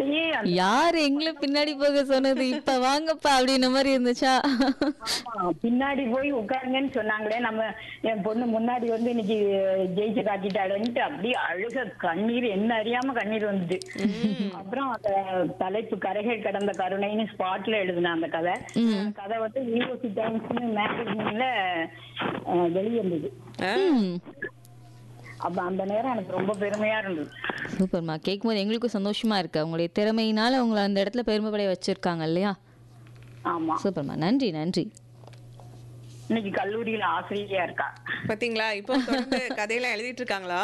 அப்படியே அந்த யார் எங்களை பின்னாடி போக சொன்னது இப்ப வாங்கப்பா அப்படின்ன மாதிரி இருந்துச்சா ஆமா, பின்னாடி போய் உட்காருங்கன்னு சொன்னாங்களே நம்ம என் பொண்ணு முன்னாடி வந்து இன்னைக்கு ஜெயிச்சு காட்டிட்டாளுன்ட்டு அப்படியே அழுக கண்ணீர் என்ன அறியாம கண்ணீர் வந்துட்டு அப்புறம் அந்த தலைப்பு கரைகள் கடந்த கருணைன்னு ஸ்பாட்ல எழுதின அந்த கதை அந்த கதை வந்து யூனிவர்சிட்டி டைம்ஸ்னு மேகசின்ல வெளிவந்தது ம். அப்ப அந்த நேரம் எனக்கு ரொம்ப பெருமையா இருந்தது சூப்பர்மா கேட்கும்போது எங்களுக்கும் சந்தோஷமா இருக்கு அவங்களுடைய திறமையினால அவங்கள அந்த இடத்துல பெருமைப்படைய வச்சிருக்காங்க இல்லையா ஆமா சூப்பர்மா நன்றி நன்றி இன்னைக்கு கல்லூரியில ஆசிரியையா இருக்கா பாத்தீங்களா இப்போ தொடர்ந்து கதையெல்லாம் எழுதிட்டு இருக்காங்களா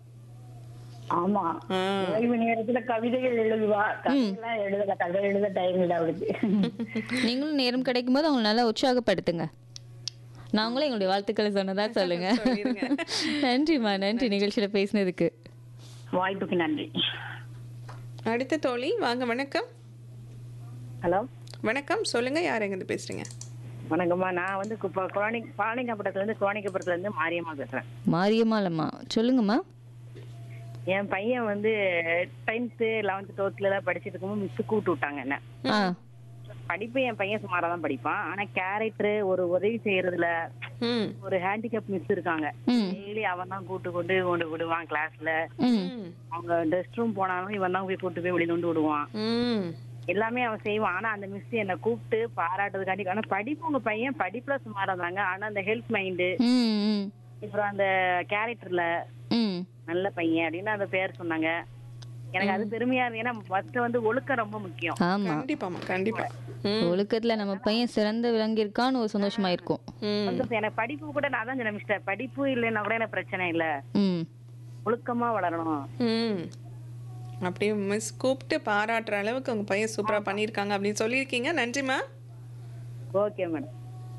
ஆமா ஆ. ஓய்வு நேரத்துல கவிதைகள் எழுதுவா கதையெல்லாம் எழுதல கதை எழுத டைம் இல்ல அவளுக்கு நீங்களும் நேரம் கிடைக்கும் போது அவங்களை நல்லா உற்சாகப்படுத்துங்க நாங்களும் எங்களுடைய வாழ்த்துக்களை சொன்னதா சொல்லுங்க சொல்லிருங்க. நன்றிம்மா நன்றி நிகழ்ச்சியில பேசினதுக்கு வாய்ப்புக்கு நன்றி அடுத்த தோழி வாங்க வணக்கம் ஹலோ வணக்கம் சொல்லுங்க யார் எங்கிருந்து பேசுறீங்க வணக்கம்மா நான் வந்து இப்போ குழந்தை பாலனிங்கப்பட்டத்துலேருந்து குழந்தைக்கப்புறத்துலேருந்து மாரியம்மா பேசுகிறேன் மாரியம்மாளம்மா சொல்லுங்கம்மா என் பையன் வந்து டென்த்து லெவன்த்து டுவெல்த்துலலாம் படிச்சுட்டு இருக்கும்போது மிஸ் கூப்பிட்டு விட்டாங்க என்ன ஆ படிப்பு என் பையன் சுமாராக தான் படிப்பான் ஆனால் கேரக்டர் ஒரு உதவி செய்யறதுல ம் ஒரு ஹேண்டிகேப் மிஸ் இருக்காங்க ம். டெய்லி அவன் தான் கூட்டு கொண்டு கொண்டு விடுவான் கிளாஸ்ல ம் ம் அவங்க ரெஸ்ட் ரூம் போனாலும் இவன் தான் போய் கூட்டு போய் வெளியே கொண்டு விடுவான் ம் எல்லாமே அவன் செய்வான் ஆனா அந்த மிஸ் என்னை கூப்பிட்டு பாராட்டுறதுக்காண்டி ஆனா படிப்பு உங்க பையன் படிப்புல சுமாரா தாங்க ஆனா அந்த ஹெல்ப் மைண்டு ம் ம் அப்புறம் அந்த கேரக்டர்ல ம் நல்ல பையன் அப்படின்னு அந்த பேர் சொன்னாங்க எனக்கு அது பெருமையா இருக்கு ஏன்னா ஃபர்ஸ்ட் வந்து ஒழுக்கம் ரொம்ப முக்கியம் ஆமா கண்டிப்பாமா கண்டிப்பா ம் ஒழுக்கத்துல நம்ம பையன் சிறந்து விளங்கியிருக்கான்னு ஒரு சந்தோஷமா இருக்கும் ம் சந்தோஷம். எனக்கு படிப்பு கூட நான் தான் சொன்னேன் மிஸ்டர் படிப்பு இல்லைன்னா கூட எனக்கு பிரச்சனை இல்ல ம் ஒழுக்கமா வளரணும் ம் அப்படியே மிஸ் கூப்பிட்டு பாராட்டுற அளவுக்கு உங்க பையன் சூப்பரா பண்ணியிருக்காங்க அப்படின்னு சொல்லியிருக்கீங்க நன்றிம்மா ஓகே மேடம்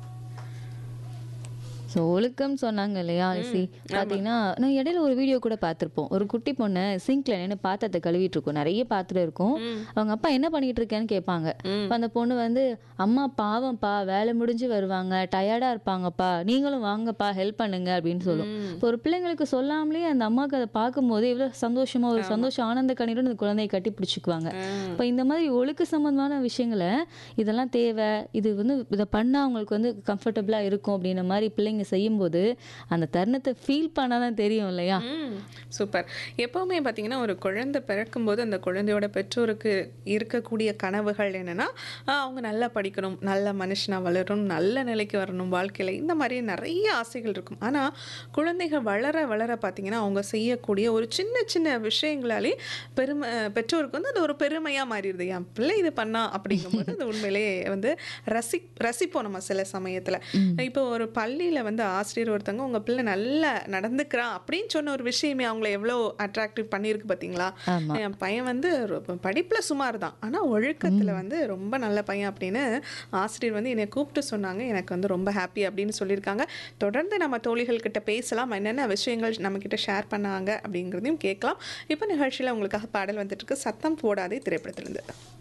ஸோ ஒழுக்கம் சொன்னாங்க இல்லையா அலசி பார்த்தீங்கன்னா நான் இடையில ஒரு வீடியோ கூட பார்த்துருப்போம் ஒரு குட்டி பொண்ணு சிங்க்ல நின்று பாத்திரத்தை கழுவிட்டு இருக்கும் நிறைய பாத்திரம் இருக்கும் அவங்க அப்பா என்ன பண்ணிட்டு இருக்கேன்னு கேட்பாங்க அப்ப அந்த பொண்ணு வந்து அம்மா பாவம்ப்பா வேலை முடிஞ்சு வருவாங்க டயர்டா இருப்பாங்கப்பா நீங்களும் வாங்கப்பா ஹெல்ப் பண்ணுங்க அப்படின்னு சொல்லும் இப்போ ஒரு பிள்ளைங்களுக்கு சொல்லாமலே அந்த அம்மாவுக்கு அதை பார்க்கும்போது எவ்வளோ சந்தோஷமா ஒரு சந்தோஷம் ஆனந்த கண்ணீரோட அந்த குழந்தையை கட்டி பிடிச்சிக்குவாங்க இப்போ இந்த மாதிரி ஒழுக்க சம்பந்தமான விஷயங்களை இதெல்லாம் தேவை இது வந்து இதை பண்ணால் அவங்களுக்கு வந்து கம்ஃபர்டபுளாக இருக்கும் அப்படின்ற மாதிரி பிள்ளைங்க செய்யும்போது அந்த தருணத்தை ஃபீல் பண்ணால் தான் தெரியும் இல்லையா ம் சூப்பர் எப்பவுமே பார்த்தீங்கன்னா ஒரு குழந்தை பிறக்கும்போது அந்த குழந்தையோட பெற்றோருக்கு இருக்கக்கூடிய கனவுகள் என்னன்னா ஆஹ், அவங்க நல்லா படிக்கணும் நல்ல மனுஷனா வளரணும் நல்ல நிலைக்கு வரணும் வாழ்க்கையில இந்த மாதிரி நிறைய ஆசைகள் இருக்கும் ஆனா குழந்தைகள் வளர வளர பார்த்தீங்கன்னா அவங்க செய்யக்கூடிய ஒரு சின்ன சின்ன விஷயங்களாலே பெருமை பெற்றோருக்கு வந்து அது ஒரு பெருமையா மாறிடுது என் பிள்ளை இது பண்ணா அப்படிங்கும்போது அது உண்மையிலேயே வந்து ரசி ரசிப்போம் நம்ம சில சமயத்துல இப்போ ஒரு பள்ளியில வந்து ஆசிரியர் ஒருத்தவங்க உங்க பிள்ளை நல்லா நடந்துக்கிறான் அப்படின்னு சொன்ன ஒரு விஷயமே அவங்கள எவ்வளோ அட்ராக்டிவ் பண்ணியிருக்கு பார்த்தீங்களா ஆமா. என் பையன் வந்து ரொம்ப படிப்புல சுமார் தான் ஆனா ஒழுக்கத்துல வந்து ரொம்ப நல்ல பையன் அப்படின்னு ஆசிரியர் வந்து என்னை கூப்பிட்டு சொன்னாங்க எனக்கு வந்து ரொம்ப ஹாப்பி அப்படின்னு சொல்லியிருக்காங்க தொடர்ந்து நம்ம தோழிகள் கிட்ட பேசலாம் என்னென்ன விஷயங்கள் நம்ம கிட்ட ஷேர் பண்ணாங்க அப்படிங்கிறதையும் கேட்கலாம் இப்போ நிகழ்ச்சியில உங்களுக்காக பாடல் வந்துட்டு இருக்கு சத்தம் போடாதே திரைப்படத்திலிருந்து